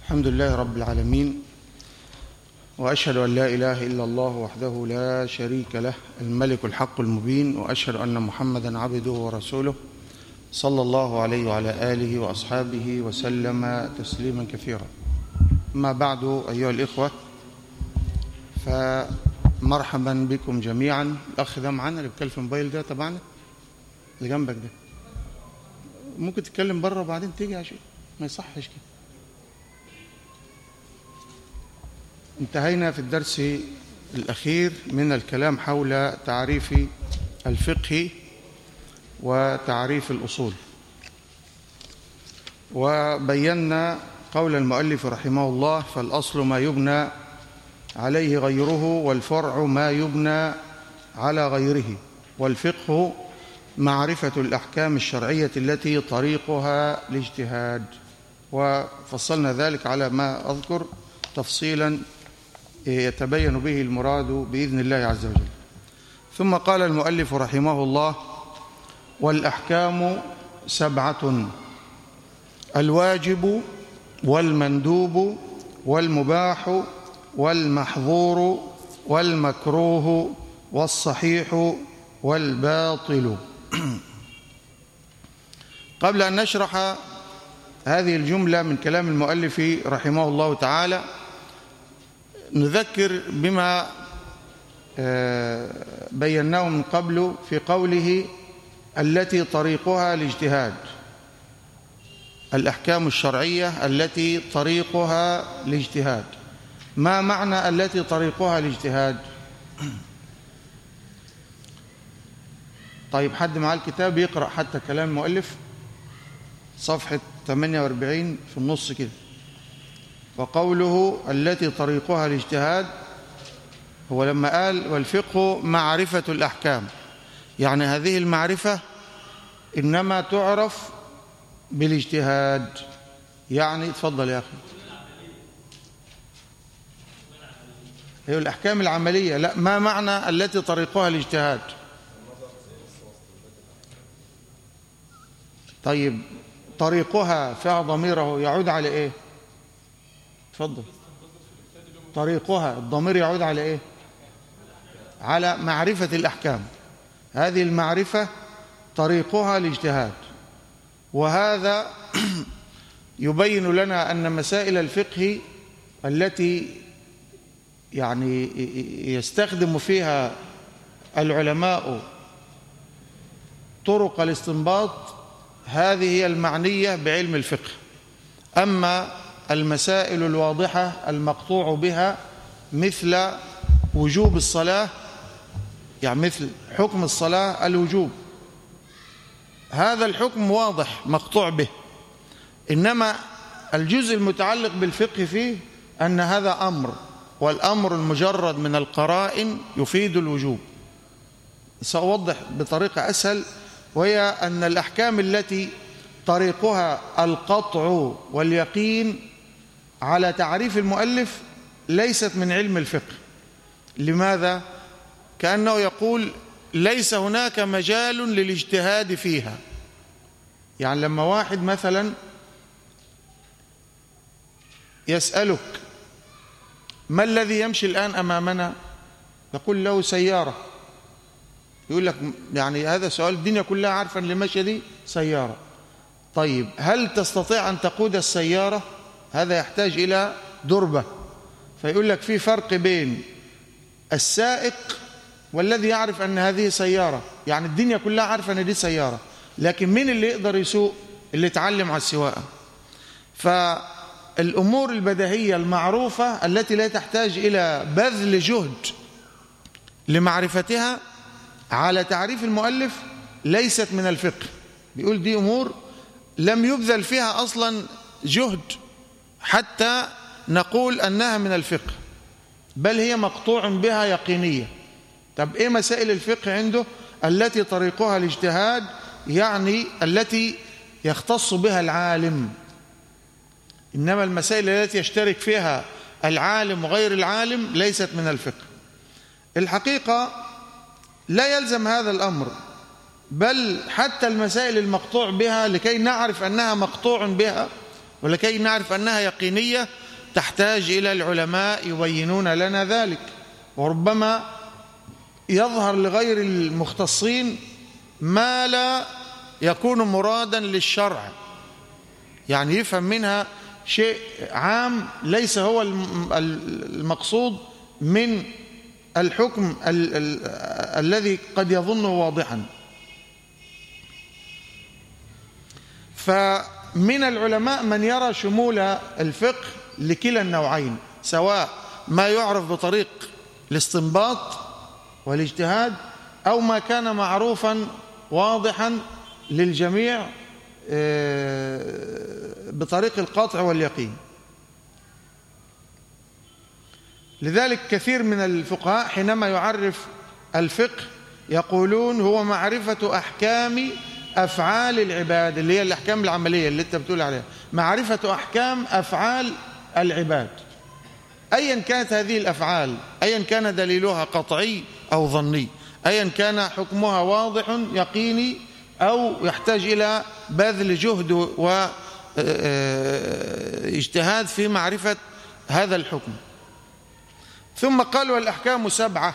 الحمد لله رب العالمين وأشهد أن لا إله إلا الله وحده لا شريك له الملك الحق المبين وأشهد أن محمدا عبده ورسوله صلى الله عليه وعلى آله وأصحابه وسلم تسليما كثيرا ما بعد أيها الإخوة فمرحبا بكم جميعا الأخ ده معانا اللي بيتكلم في الموبايل ده تبعنا اللي جنبك ده ممكن تتكلم بره وبعدين تيجي عشان ما يصحش كده انتهينا في الدرس الأخير من الكلام حول تعريف الفقه وتعريف الأصول وبينا قول المؤلف رحمه الله فالأصل ما يبنى عليه غيره والفرع ما يبنى على غيره والفقه معرفة الأحكام الشرعية التي طريقها الاجتهاد وفصلنا ذلك على ما أذكر تفصيلا يتبين به المراد بإذن الله عز وجل ثم قال المؤلف رحمه الله والأحكام سبعة الواجب والمندوب والمباح والمحظور والمكروه والصحيح والباطل قبل أن نشرح هذه الجملة من كلام المؤلف رحمه الله تعالى نذكر بما بيناه من قبل في قوله التي طريقها الاجتهاد الأحكام الشرعية التي طريقها الاجتهاد ما معنى التي طريقها الاجتهاد طيب حد معاه الكتاب يقرأ حتى كلام المؤلف صفحة 48 في النص كده وقوله التي طريقها الاجتهاد هو لما قال والفقه معرفة الأحكام يعني هذه المعرفة إنما تعرف بالاجتهاد يعني تفضل يا أخي هي الأحكام العملية لا ما معنى التي طريقها الاجتهاد طيب طريقها فيها ضميره يعود على ايه تفضل طريقها الضمير يعود على ايه على معرفة الأحكام هذه المعرفة طريقها الاجتهاد وهذا يبين لنا أن مسائل الفقه التي يعني يستخدم فيها العلماء طرق الاستنباط هذه هي المعنية بعلم الفقه أما المسائل الواضحة المقطوع بها مثل وجوب الصلاة يعني مثل حكم الصلاة الوجوب هذا الحكم واضح مقطوع به إنما الجزء المتعلق بالفقه فيه أن هذا أمر والأمر المجرد من القرائن يفيد الوجوب سأوضح بطريقة أسهل وهي أن الأحكام التي طريقها القطع واليقين على تعريف المؤلف ليست من علم الفقه لماذا؟ كأنه يقول ليس هناك مجال للاجتهاد فيها يعني لما واحد مثلا يسألك ما الذي يمشي الآن أمامنا يقول له سيارة يقول لك يعني هذا سؤال الدنيا كلها عارفة اللي ماشية دي سيارة طيب هل تستطيع أن تقود السيارة هذا يحتاج إلى دربة فيقول لك في فرق بين السائق والذي يعرف أن هذه سيارة يعني الدنيا كلها عارفة أن دي سيارة لكن مين اللي يقدر يسوق اللي يتعلم على السواقة فالأمور البديهية المعروفة التي لا تحتاج إلى بذل جهد لمعرفتها على تعريف المؤلف ليست من الفقه بيقول دي أمور لم يبذل فيها أصلا جهد حتى نقول أنها من الفقه بل هي مقطوع بها يقينية طب إيه مسائل الفقه عنده التي طريقها الاجتهاد يعني التي يختص بها العالم إنما المسائل التي يشترك فيها العالم وغير العالم ليست من الفقه الحقيقة لا يلزم هذا الأمر بل حتى المسائل المقطوع بها لكي نعرف أنها مقطوع بها ولكي نعرف أنها يقينية تحتاج إلى العلماء يبينون لنا ذلك وربما يظهر لغير المختصين ما لا يكون مرادا للشرع يعني يفهم منها شيء عام ليس هو المقصود من الحكم ال ال الذي قد يظنه واضحا فمن العلماء من يرى شمول الفقه لكلا النوعين سواء ما يعرف بطريق الاستنباط والاجتهاد أو ما كان معروفا واضحا للجميع بطريق القطع واليقين لذلك كثير من الفقهاء حينما يعرف الفقه يقولون هو معرفة أحكام أفعال العباد اللي هي الأحكام العملية اللي أنت بتقول عليها معرفة أحكام أفعال العباد أيا كانت هذه الأفعال أيا كان دليلها قطعي أو ظني أيا كان حكمها واضح يقيني أو يحتاج إلى بذل جهد واجتهاد في معرفة هذا الحكم ثم قال والأحكام سبعة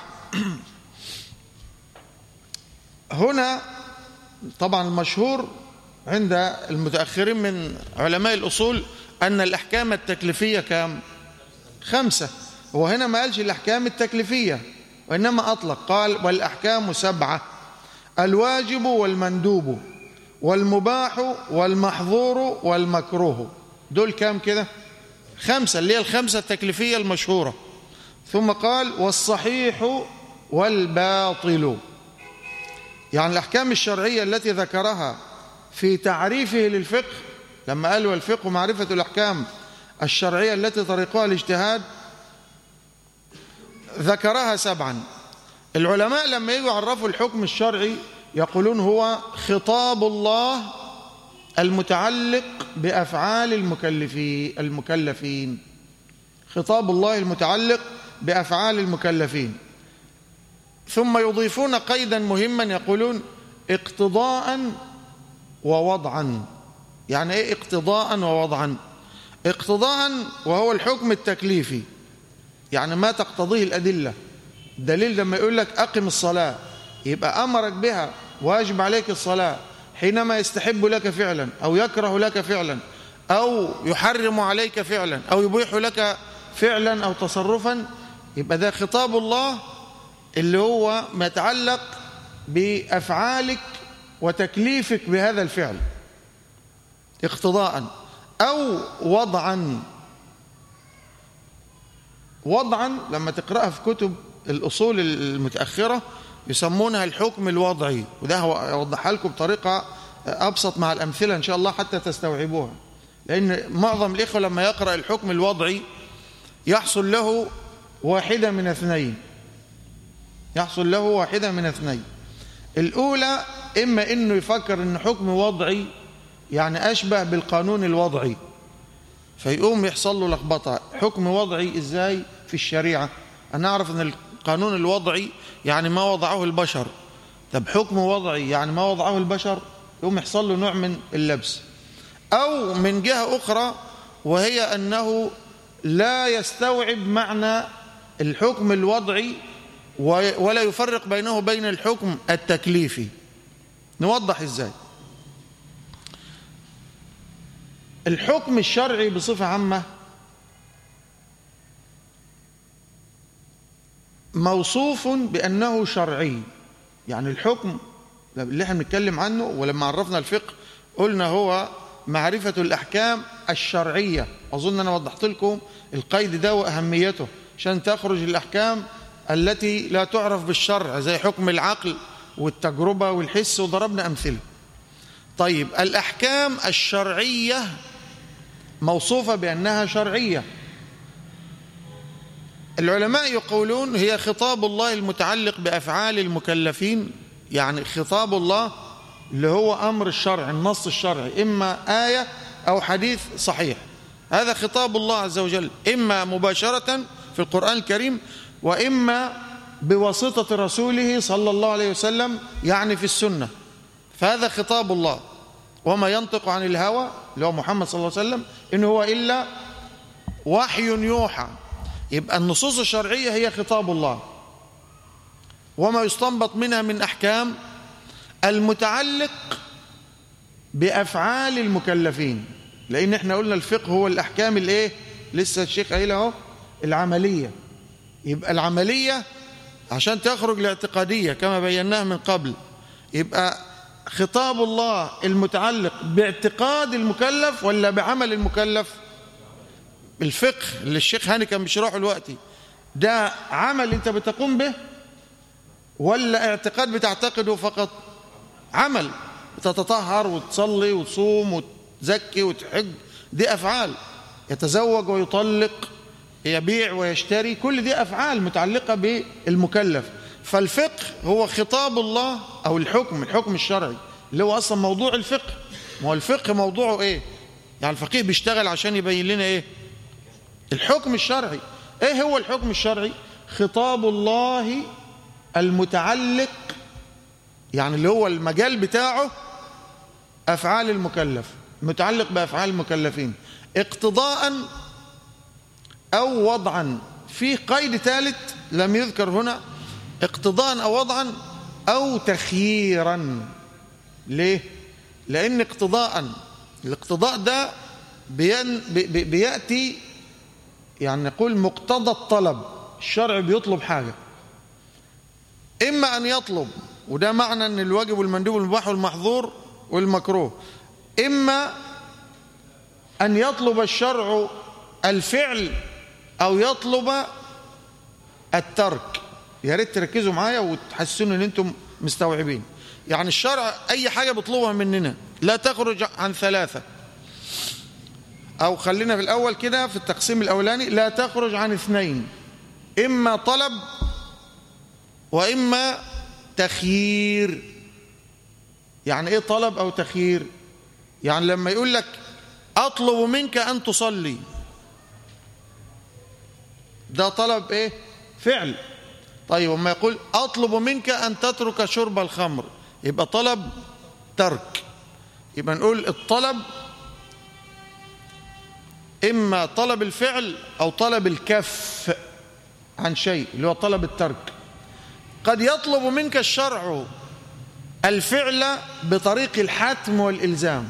هنا طبعا المشهور عند المتأخرين من علماء الأصول أن الأحكام التكليفية كام خمسة وهنا ما قالش الأحكام التكليفية وإنما أطلق قال والأحكام سبعة الواجب والمندوب والمباح والمحظور والمكروه دول كام كده خمسة اللي هي الخمسة التكليفية المشهورة ثم قال والصحيح والباطل يعني الأحكام الشرعية التي ذكرها في تعريفه للفقه لما قال والفقه معرفة الأحكام الشرعية التي طريقها الاجتهاد ذكرها سبعا العلماء لما يجوا يعرفوا الحكم الشرعي يقولون هو خطاب الله المتعلق بأفعال المكلفين المكلفين خطاب الله المتعلق بأفعال المكلفين ثم يضيفون قيدا مهما يقولون اقتضاء ووضعا يعني ايه اقتضاء ووضعا اقتضاء وهو الحكم التكليفي يعني ما تقتضيه الأدلة الدليل لما يقول لك أقم الصلاة يبقى أمرك بها واجب عليك الصلاة حينما يستحب لك فعلا أو يكره لك فعلا أو يحرم عليك فعلا أو يبيح لك فعلا أو تصرفا يبقى ده خطاب الله اللي هو ما يتعلق بأفعالك وتكليفك بهذا الفعل اقتضاء أو وضعا وضعا لما تقرأها في كتب الأصول المتأخرة يسمونها الحكم الوضعي وده أوضحها لكم بطريقة أبسط مع الأمثلة إن شاء الله حتى تستوعبوها لأن معظم الإخوة لما يقرأ الحكم الوضعي يحصل له واحدة من اثنين يحصل له واحدة من اثنين الأولى إما إنه يفكر إن حكم وضعي يعني أشبه بالقانون الوضعي فيقوم يحصل له لخبطة حكم وضعي إزاي في الشريعة أنا أعرف أن القانون الوضعي يعني ما وضعه البشر طب حكم وضعي يعني ما وضعه البشر يقوم يحصل له نوع من اللبس أو من جهة أخرى وهي أنه لا يستوعب معنى الحكم الوضعي ولا يفرق بينه وبين الحكم التكليفي نوضح ازاي الحكم الشرعي بصفة عامة موصوف بأنه شرعي يعني الحكم اللي احنا بنتكلم عنه ولما عرفنا الفقه قلنا هو معرفة الأحكام الشرعية أظن أنا وضحت لكم القيد ده وأهميته عشان تخرج الأحكام التي لا تعرف بالشرع زي حكم العقل والتجربة والحس وضربنا أمثلة طيب الأحكام الشرعية موصوفة بأنها شرعية العلماء يقولون هي خطاب الله المتعلق بأفعال المكلفين يعني خطاب الله اللي هو أمر الشرع النص الشرعي إما آية أو حديث صحيح هذا خطاب الله عز وجل إما مباشرة في القرآن الكريم وإما بواسطة رسوله صلى الله عليه وسلم يعني في السنة فهذا خطاب الله وما ينطق عن الهوى اللي هو محمد صلى الله عليه وسلم إن هو إلا وحي يوحى يبقى النصوص الشرعية هي خطاب الله وما يستنبط منها من أحكام المتعلق بأفعال المكلفين لأن احنا قلنا الفقه هو الأحكام الايه لسه الشيخ قايل اهو العملية يبقى العملية عشان تخرج الاعتقادية كما بيناها من قبل يبقى خطاب الله المتعلق باعتقاد المكلف ولا بعمل المكلف الفقه اللي الشيخ هاني كان بيشرحه دلوقتي ده عمل انت بتقوم به ولا اعتقاد بتعتقده فقط عمل تتطهر وتصلي وتصوم وتزكي وتحج دي أفعال يتزوج ويطلق يبيع ويشتري كل دي أفعال متعلقة بالمكلف فالفقه هو خطاب الله أو الحكم الحكم الشرعي اللي هو أصلا موضوع الفقه ما هو الفقه موضوعه إيه يعني الفقيه بيشتغل عشان يبين لنا إيه الحكم الشرعي إيه هو الحكم الشرعي خطاب الله المتعلق يعني اللي هو المجال بتاعه أفعال المكلف متعلق بأفعال المكلفين اقتضاء أو وضعا في قيد ثالث لم يذكر هنا اقتضاء أو وضعا أو تخييرا ليه؟ لأن اقتضاء الاقتضاء ده بين بي بيأتي يعني نقول مقتضى الطلب الشرع بيطلب حاجة إما أن يطلب وده معنى أن الواجب والمندوب والمباح والمحظور والمكروه إما أن يطلب الشرع الفعل أو يطلب الترك يا ريت تركزوا معايا وتحسسوني ان انتم مستوعبين يعني الشرع اي حاجه بيطلبها مننا لا تخرج عن ثلاثه او خلينا في الاول كده في التقسيم الاولاني لا تخرج عن اثنين اما طلب واما تخيير يعني ايه طلب او تخيير يعني لما يقول لك اطلب منك ان تصلي ده طلب ايه فعل طيب وما يقول اطلب منك ان تترك شرب الخمر يبقى طلب ترك يبقى نقول الطلب اما طلب الفعل او طلب الكف عن شيء اللي هو طلب الترك قد يطلب منك الشرع الفعل بطريق الحتم والإلزام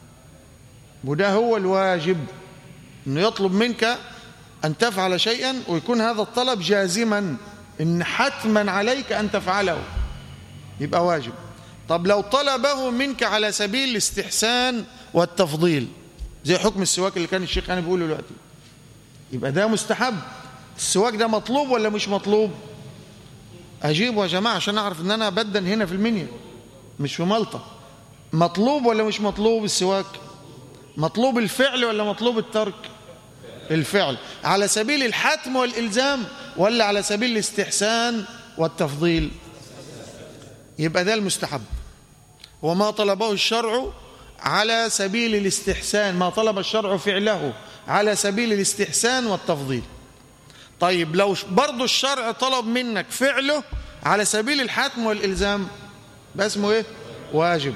وده هو الواجب أنه يطلب منك أن تفعل شيئا ويكون هذا الطلب جازما إن حتما عليك أن تفعله يبقى واجب طب لو طلبه منك على سبيل الاستحسان والتفضيل زي حكم السواك اللي كان الشيخ أنا بيقوله دلوقتي يبقى ده مستحب السواك ده مطلوب ولا مش مطلوب أجيبه يا جماعة عشان أعرف أن أنا بدن هنا في المنيا مش في ملطة مطلوب ولا مش مطلوب السواك مطلوب الفعل ولا مطلوب الترك الفعل على سبيل الحتم والإلزام ولا على سبيل الاستحسان والتفضيل يبقى ده المستحب وما طلبه الشرع على سبيل الاستحسان ما طلب الشرع فعله على سبيل الاستحسان والتفضيل طيب لو برضو الشرع طلب منك فعله على سبيل الحتم والإلزام بقى اسمه ايه واجب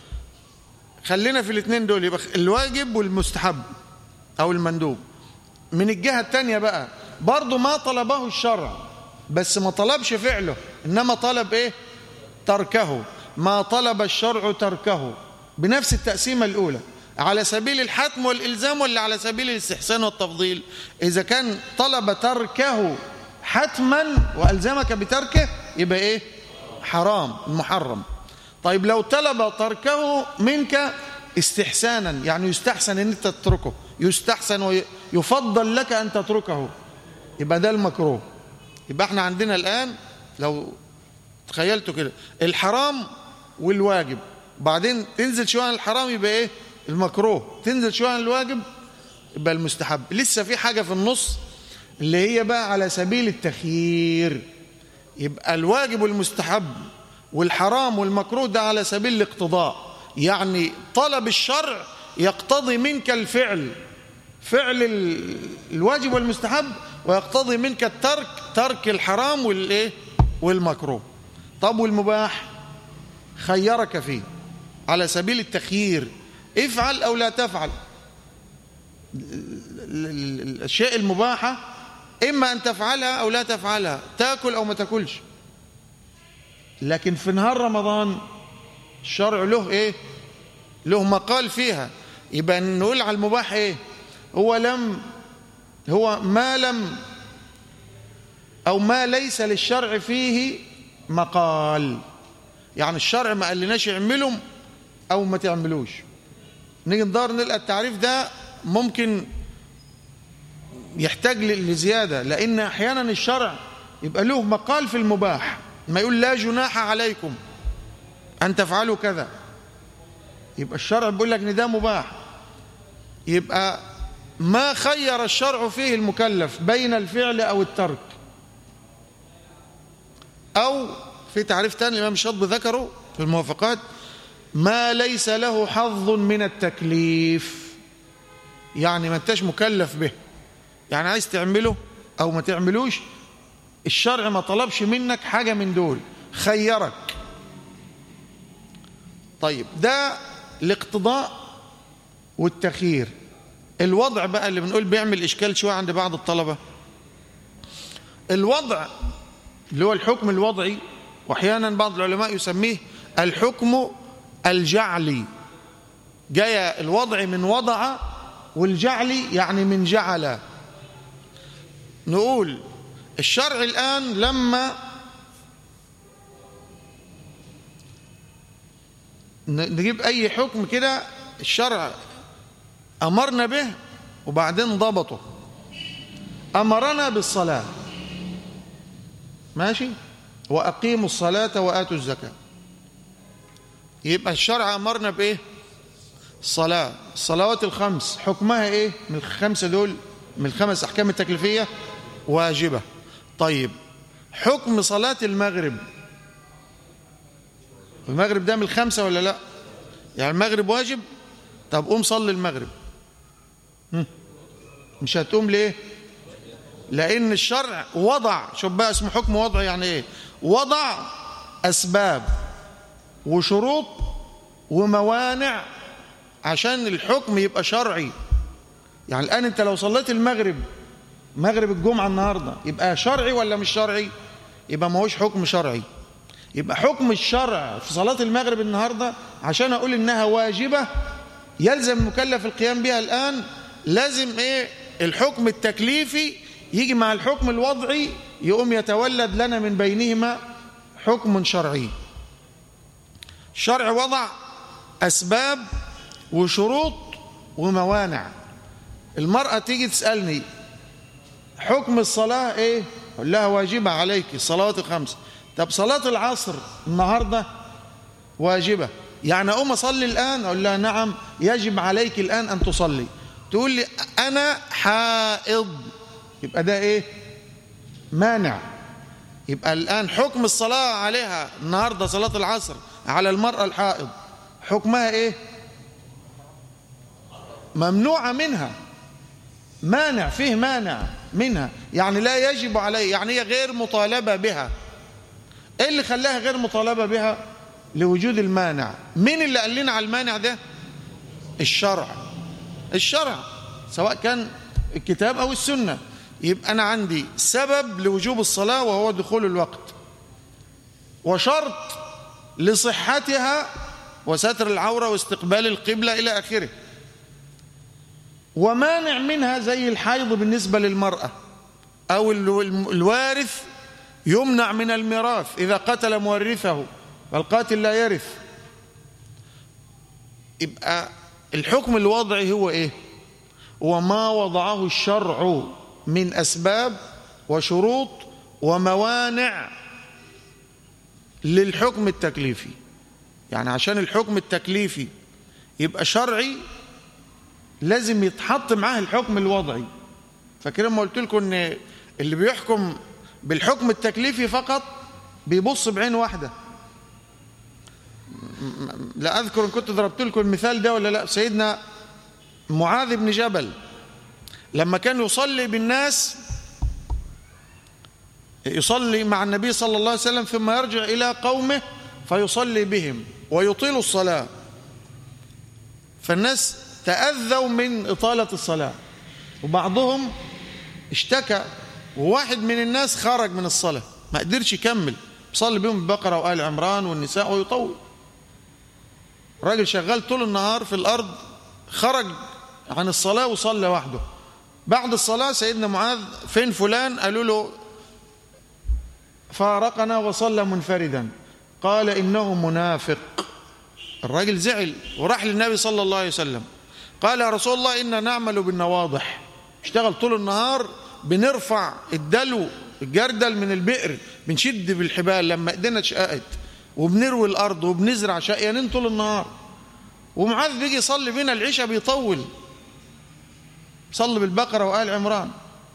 خلينا في الاثنين دول يبقى الواجب والمستحب او المندوب من الجهة التانية بقى برضو ما طلبه الشرع بس ما طلبش فعله انما طلب ايه تركه ما طلب الشرع تركه بنفس التقسيمة الاولى على سبيل الحتم والإلزام ولا على سبيل الاستحسان والتفضيل إذا كان طلب تركه حتما وألزمك بتركه يبقى إيه حرام محرم طيب لو طلب تركه منك استحسانا يعني يستحسن ان انت تتركه يستحسن ويفضل لك ان تتركه يبقى ده المكروه يبقى احنا عندنا الان لو تخيلتوا كده الحرام والواجب بعدين تنزل شويه عن الحرام يبقى ايه المكروه تنزل شويه عن الواجب يبقى المستحب لسه في حاجه في النص اللي هي بقى على سبيل التخيير يبقى الواجب والمستحب والحرام والمكروه ده على سبيل الاقتضاء يعني طلب الشرع يقتضي منك الفعل فعل الواجب والمستحب ويقتضي منك الترك ترك الحرام والايه والمكروه طب والمباح خيرك فيه على سبيل التخيير افعل أو لا تفعل الأشياء المباحة إما أن تفعلها أو لا تفعلها تأكل أو ما تأكلش لكن في نهار رمضان الشرع له إيه له مقال فيها يبقى نقول على المباح إيه هو لم هو ما لم أو ما ليس للشرع فيه مقال يعني الشرع ما قالناش اعملهم أو ما تعملوش نيجي ندور نلقى التعريف ده ممكن يحتاج لزيادة لأن أحيانا الشرع يبقى له مقال في المباح ما يقول لا جناح عليكم أن تفعلوا كذا يبقى الشرع بيقول لك ان ده مباح يبقى ما خير الشرع فيه المكلف بين الفعل أو الترك أو في تعريف تاني الإمام الشاطبي ذكره في الموافقات ما ليس له حظ من التكليف يعني ما انتش مكلف به يعني عايز تعمله أو ما تعملوش الشرع ما طلبش منك حاجة من دول خيرك طيب ده الاقتضاء والتخيير الوضع بقى اللي بنقول بيعمل إشكال شوية عند بعض الطلبة الوضع اللي هو الحكم الوضعي واحيانا بعض العلماء يسميه الحكم الجعلي جاء الوضع من وضع والجعلي يعني من جعل نقول الشرع الآن لما نجيب أي حكم كده الشرع أمرنا به وبعدين ضبطه أمرنا بالصلاة ماشي وأقيموا الصلاة وآتوا الزكاة يبقى الشرع أمرنا بإيه الصلاة الصلوات الخمس حكمها إيه من الخمسة دول من الخمس أحكام التكليفية واجبة طيب حكم صلاة المغرب المغرب ده من الخمسة ولا لا يعني المغرب واجب طب قوم صلي المغرب مش هتقوم ليه لأن الشرع وضع شوف بقى اسمه حكم وضع يعني ايه وضع أسباب وشروط وموانع عشان الحكم يبقى شرعي يعني الآن أنت لو صليت المغرب مغرب الجمعة النهاردة يبقى شرعي ولا مش شرعي يبقى ما هوش حكم شرعي يبقى حكم الشرع في صلاة المغرب النهاردة عشان أقول إنها واجبة يلزم المكلف القيام بها الآن لازم إيه الحكم التكليفي يجي مع الحكم الوضعي يقوم يتولد لنا من بينهما حكم شرعي الشرع وضع أسباب وشروط وموانع المرأة تيجي تسألني حكم الصلاة ايه قل لها واجبة عليك الصلوات الخمس طب صلاة العصر النهاردة واجبة يعني أقوم أصلي الآن أقول لها نعم يجب عليك الآن أن تصلي تقول لي أنا حائض يبقى ده إيه مانع يبقى الآن حكم الصلاة عليها النهاردة صلاة العصر على المرأة الحائض حكمها إيه ممنوعة منها مانع فيه مانع منها يعني لا يجب عليه يعني هي غير مطالبة بها ايه اللي خلاها غير مطالبة بها لوجود المانع مين اللي قال لنا على المانع ده الشرع الشرع سواء كان الكتاب او السنة يبقى انا عندي سبب لوجوب الصلاة وهو دخول الوقت وشرط لصحتها وستر العورة واستقبال القبلة إلى آخره ومانع منها زي الحيض بالنسبة للمرأة أو الوارث يمنع من الميراث إذا قتل مورثه فالقاتل لا يرث يبقى الحكم الوضعي هو إيه هو ما وضعه الشرع من أسباب وشروط وموانع للحكم التكليفي يعني عشان الحكم التكليفي يبقى شرعي لازم يتحط معاه الحكم الوضعي فكده ما قلت لكم ان اللي بيحكم بالحكم التكليفي فقط بيبص بعين واحدة لا أذكر إن كنت ضربت لكم المثال ده ولا لا سيدنا معاذ بن جبل لما كان يصلي بالناس يصلي مع النبي صلى الله عليه وسلم ثم يرجع إلى قومه فيصلي بهم ويطيل الصلاة فالناس تأذوا من إطالة الصلاة وبعضهم اشتكى وواحد من الناس خرج من الصلاة ما قدرش يكمل صلي بهم البقرة وآل عمران والنساء ويطول راجل شغال طول النهار في الأرض خرج عن الصلاة وصلى وحده بعد الصلاة سيدنا معاذ فين فلان قالوا له فارقنا وصلى منفردا قال إنه منافق الراجل زعل وراح للنبي صلى الله عليه وسلم قال يا رسول الله إنا نعمل بالنواضح اشتغل طول النهار بنرفع الدلو الجردل من البئر بنشد بالحبال لما ايدينا اتشققت وبنروي الارض وبنزرع شقيانين طول النهار ومعاذ بيجي يصلي بينا العشاء بيطول صلي بالبقره وآل عمران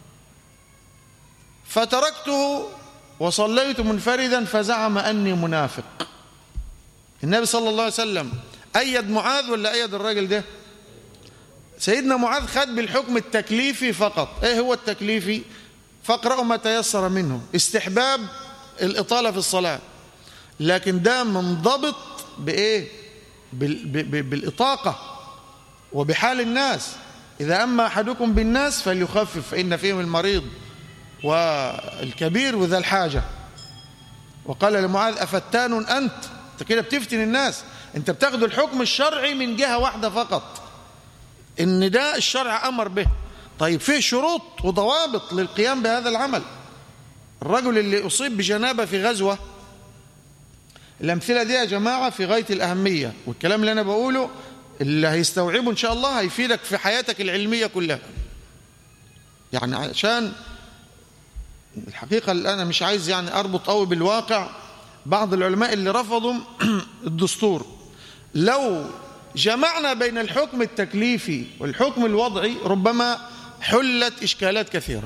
فتركته وصليت منفردا فزعم اني منافق النبي صلى الله عليه وسلم ايد معاذ ولا ايد الراجل ده سيدنا معاذ خد بالحكم التكليفي فقط ايه هو التكليفي فاقرأوا ما تيسر منه استحباب الإطالة في الصلاة لكن ده منضبط بإيه بال بالإطاقة وبحال الناس إذا أما أحدكم بالناس فليخفف فإن فيهم المريض والكبير وذا الحاجة وقال لمعاذ أفتان أنت أنت كده بتفتن الناس أنت بتاخد الحكم الشرعي من جهة واحدة فقط إن ده الشرع أمر به طيب فيه شروط وضوابط للقيام بهذا العمل الرجل اللي أصيب بجنابة في غزوة الأمثلة دي يا جماعة في غاية الأهمية والكلام اللي أنا بقوله اللي هيستوعبه إن شاء الله هيفيدك في حياتك العلمية كلها يعني عشان الحقيقة اللي أنا مش عايز يعني أربط قوي بالواقع بعض العلماء اللي رفضوا الدستور لو جمعنا بين الحكم التكليفي والحكم الوضعي ربما حلت إشكالات كثيرة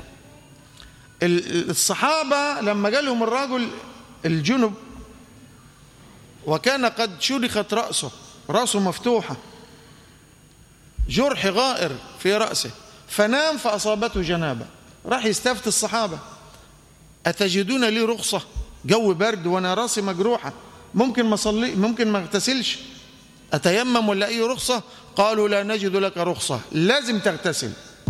الصحابة لما جالهم الرجل الجنب وكان قد شرخت رأسه رأسه مفتوحة جرح غائر في رأسه فنام فأصابته جنابة راح يستفت الصحابة أتجدون لي رخصة جو برد وأنا راسي مجروحة ممكن ما صلي ممكن ما اغتسلش أتيمم ولا أي رخصة قالوا لا نجد لك رخصة لازم تغتسل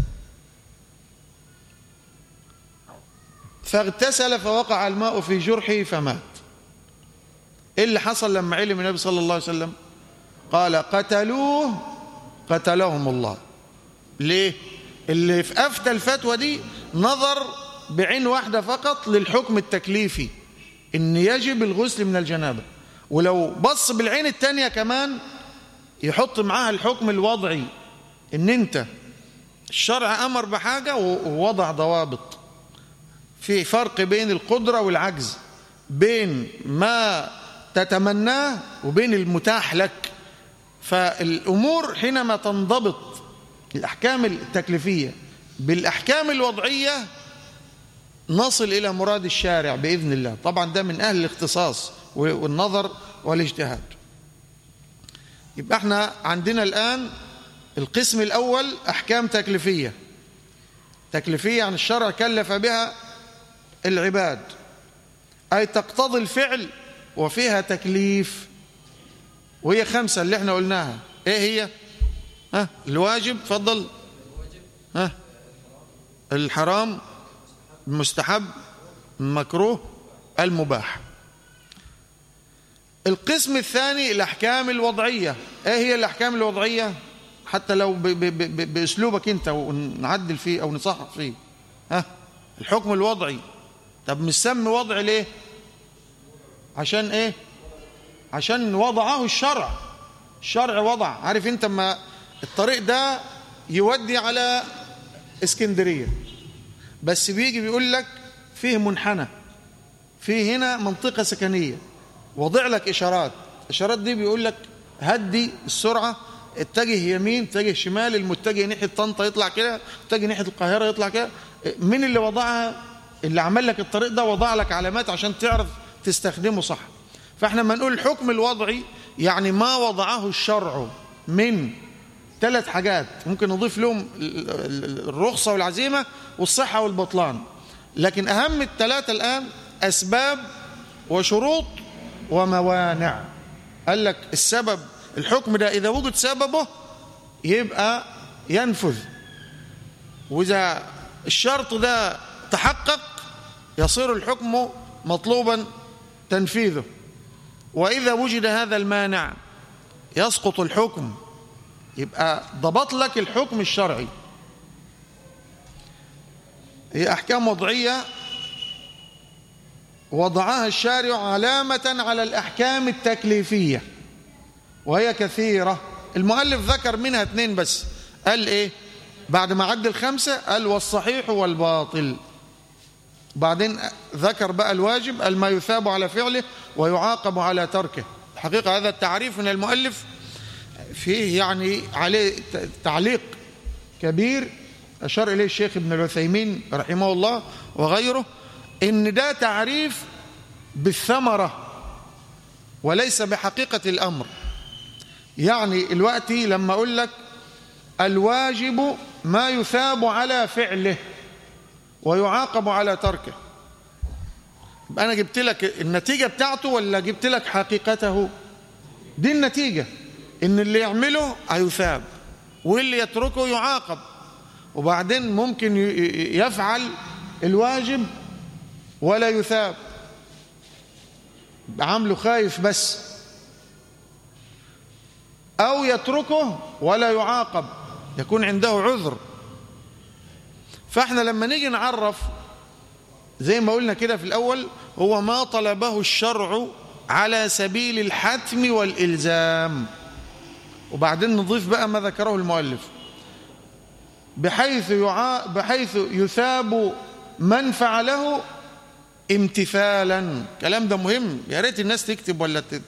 فاغتسل فوقع الماء في جرحه فمات ايه اللي حصل لما علم النبي صلى الله عليه وسلم قال قتلوه قتلهم الله ليه اللي في افتى الفتوى دي نظر بعين واحدة فقط للحكم التكليفي ان يجب الغسل من الجنابة ولو بص بالعين التانية كمان يحط معاها الحكم الوضعي ان انت الشرع امر بحاجة ووضع ضوابط في فرق بين القدرة والعجز بين ما تتمناه وبين المتاح لك فالأمور حينما تنضبط الأحكام التكليفية بالأحكام الوضعية نصل إلى مراد الشارع بإذن الله طبعا ده من أهل الاختصاص والنظر والاجتهاد يبقى احنا عندنا الآن القسم الأول أحكام تكليفية تكليفية عن الشرع كلف بها العباد أي تقتضي الفعل وفيها تكليف وهي خمسة اللي احنا قلناها ايه هي ها الواجب فضل ها الحرام المستحب المكروه المباح القسم الثاني الأحكام الوضعية ايه هي الأحكام الوضعية حتى لو ب ب ب بأسلوبك انت ونعدل فيه أو نصحح فيه ها الحكم الوضعي طب مسمي وضع ليه عشان ايه عشان وضعه الشرع الشرع وضع عارف انت ما الطريق ده يودي على اسكندرية بس بيجي بيقول لك فيه منحنى فيه هنا منطقة سكنية وضع لك إشارات الإشارات دي بيقول لك هدي السرعة اتجه يمين اتجه شمال المتجه ناحية طنطا يطلع كده اتجه ناحية القاهرة يطلع كده مين اللي وضعها اللي عمل لك الطريق ده وضع لك علامات عشان تعرف تستخدمه صح فاحنا لما نقول الحكم الوضعي يعني ما وضعه الشرع من ثلاث حاجات ممكن نضيف لهم الرخصة والعزيمة والصحة والبطلان لكن أهم الثلاثة الآن أسباب وشروط وموانع قال لك السبب الحكم ده إذا وجد سببه يبقى ينفذ وإذا الشرط ده تحقق يصير الحكم مطلوبا تنفيذه وإذا وجد هذا المانع يسقط الحكم يبقى ضبط لك الحكم الشرعي هي أحكام وضعية وضعها الشارع علامة على الأحكام التكليفية وهي كثيرة المؤلف ذكر منها اثنين بس قال إيه بعد ما عد الخمسة قال والصحيح والباطل بعدين ذكر بقى الواجب قال ما يثاب على فعله ويعاقب على تركه الحقيقة هذا التعريف من المؤلف فيه يعني عليه تعليق كبير أشار إليه الشيخ ابن العثيمين رحمه الله وغيره إن ده تعريف بالثمرة وليس بحقيقة الأمر يعني الوقت لما أقول لك الواجب ما يثاب على فعله ويعاقب على تركه أنا جبت لك النتيجة بتاعته ولا جبت لك حقيقته دي النتيجة إن اللي يعمله هيثاب واللي يتركه يعاقب وبعدين ممكن يفعل الواجب ولا يثاب عامله خايف بس أو يتركه ولا يعاقب يكون عنده عذر فاحنا لما نيجي نعرف زي ما قلنا كده في الأول هو ما طلبه الشرع على سبيل الحتم والإلزام وبعدين نضيف بقى ما ذكره المؤلف بحيث, يعا بحيث يثاب من فعله امتثالا كلام ده مهم يا ريت الناس تكتب ولا ت...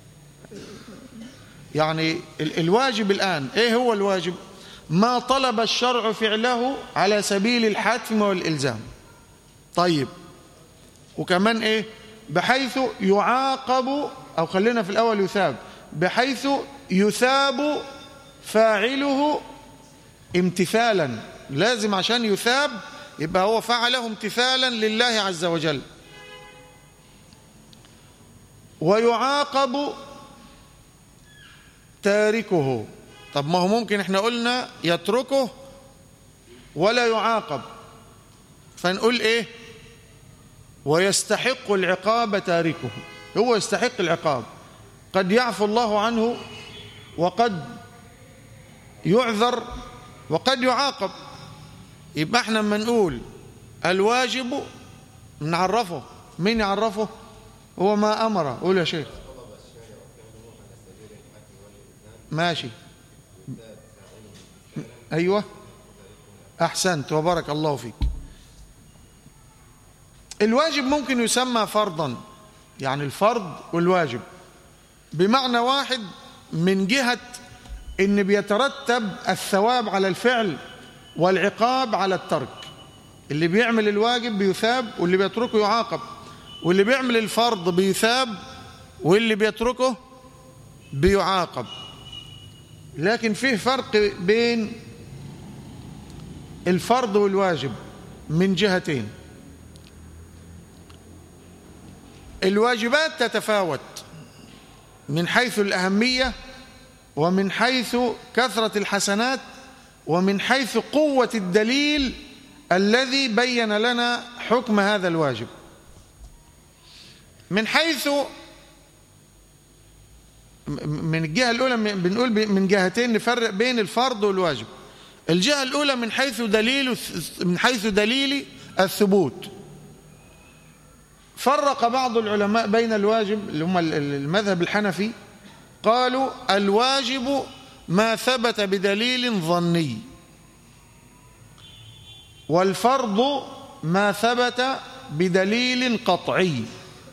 يعني ال الواجب الآن ايه هو الواجب ما طلب الشرع فعله على سبيل الحتم والإلزام طيب وكمان ايه بحيث يعاقب او خلينا في الاول يثاب بحيث يثاب فاعله امتثالا لازم عشان يثاب يبقى هو فعله امتثالا لله عز وجل ويعاقب تاركه طب ما هو ممكن احنا قلنا يتركه ولا يعاقب فنقول ايه ويستحق العقاب تاركه هو يستحق العقاب قد يعفو الله عنه وقد يعذر وقد يعاقب يبقى احنا لما نقول الواجب نعرفه مين يعرفه هو ما أمر قول يا شيخ ماشي أيوة أحسنت وبارك الله فيك الواجب ممكن يسمى فرضا يعني الفرض والواجب بمعنى واحد من جهة ان بيترتب الثواب على الفعل والعقاب على الترك اللي بيعمل الواجب بيثاب واللي بيتركه يعاقب واللي بيعمل الفرض بيثاب واللي بيتركه بيعاقب لكن فيه فرق بين الفرض والواجب من جهتين الواجبات تتفاوت من حيث الأهمية ومن حيث كثرة الحسنات ومن حيث قوة الدليل الذي بين لنا حكم هذا الواجب من حيث من الجهة الأولى بنقول من جهتين نفرق بين الفرض والواجب الجهة الأولى من حيث دليل من حيث دليل الثبوت فرق بعض العلماء بين الواجب اللي هم المذهب الحنفي قالوا الواجب ما ثبت بدليل ظني والفرض ما ثبت بدليل قطعي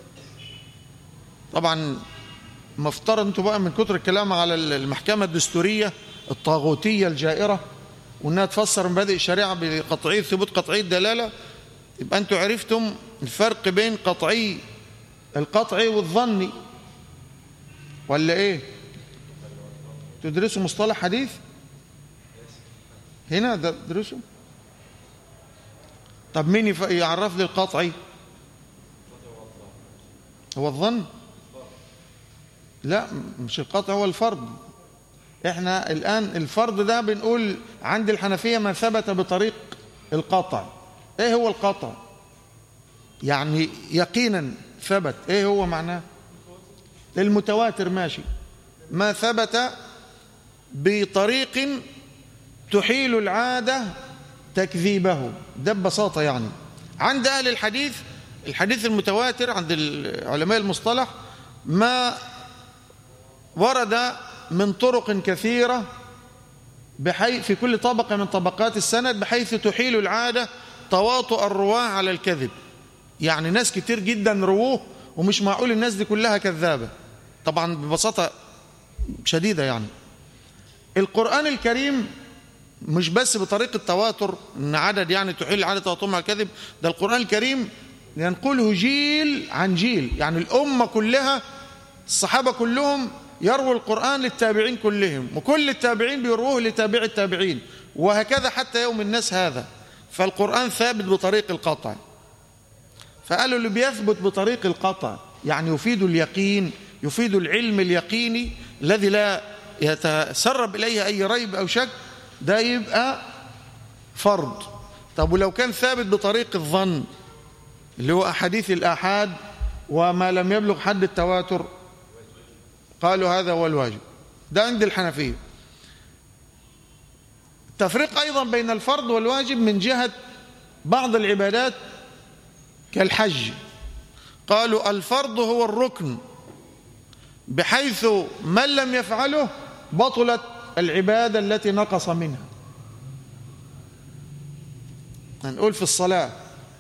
طبعا مفترض انتوا بقى من كتر الكلام على المحكمة الدستورية الطاغوتية الجائرة وانها تفسر مبادئ الشريعة بقطعي ثبوت قطعي الدلالة يبقى انتوا عرفتم الفرق بين قطعي القطعي والظني ولا ايه تدرسوا مصطلح حديث هنا تدرسوا طب مين يعرف لي القطعي هو الظن لا مش القطع هو الفرض احنا الآن الفرض ده بنقول عند الحنفية ما ثبت بطريق القطع ايه هو القطع يعني يقينا ثبت ايه هو معناه المتواتر ماشي ما ثبت بطريق تحيل العادة تكذيبه ده ببساطة يعني عند أهل الحديث الحديث المتواتر عند علماء المصطلح ما ورد من طرق كثيرة بحيث في كل طبقة من طبقات السند بحيث تحيل العادة تواطؤ الرواه على الكذب يعني ناس كتير جدا رووه ومش معقول الناس دي كلها كذابة طبعا ببساطة شديدة يعني القرآن الكريم مش بس بطريقة تواتر ان عدد يعني تحيل العادة تواطؤ على الكذب ده القرآن الكريم ينقله جيل عن جيل يعني الأمة كلها الصحابة كلهم يروي القرآن للتابعين كلهم وكل التابعين بيروه لتابع التابعين وهكذا حتى يوم الناس هذا فالقرآن ثابت بطريق القطع فقالوا اللي بيثبت بطريق القطع يعني يفيد اليقين يفيد العلم اليقيني الذي لا يتسرب إليه أي ريب أو شك ده يبقى فرض طب ولو كان ثابت بطريق الظن اللي هو أحاديث الآحاد وما لم يبلغ حد التواتر قالوا هذا هو الواجب ده عند الحنفية التفريق أيضا بين الفرض والواجب من جهة بعض العبادات كالحج قالوا الفرض هو الركن بحيث من لم يفعله بطلت العبادة التي نقص منها هنقول في الصلاة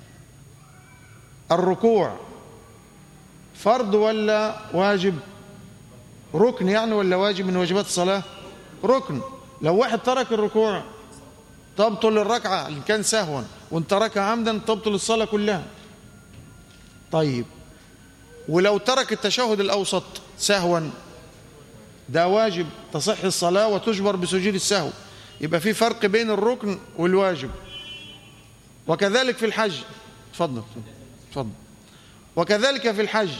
الركوع فرض ولا واجب ركن يعني ولا واجب من واجبات الصلاة ركن لو واحد ترك الركوع تبطل الركعة إن كان سهوا وان تركها عمدا تبطل الصلاة كلها طيب ولو ترك التشهد الأوسط سهوا ده واجب تصح الصلاة وتجبر بسجود السهو يبقى في فرق بين الركن والواجب وكذلك في الحج تفضل تفضل وكذلك في الحج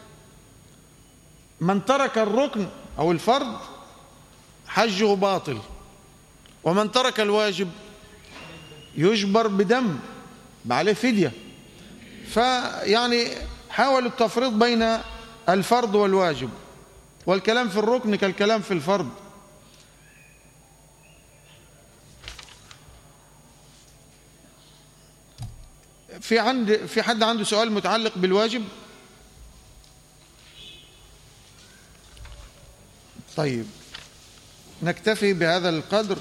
من ترك الركن أو الفرض حجه باطل ومن ترك الواجب يجبر بدم عليه فدية فيعني حاولوا التفريط بين الفرض والواجب والكلام في الركن كالكلام في الفرض في عند في حد عنده سؤال متعلق بالواجب طيب نكتفي بهذا القدر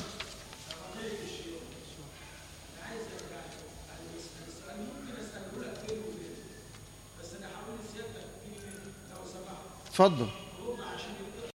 تفضل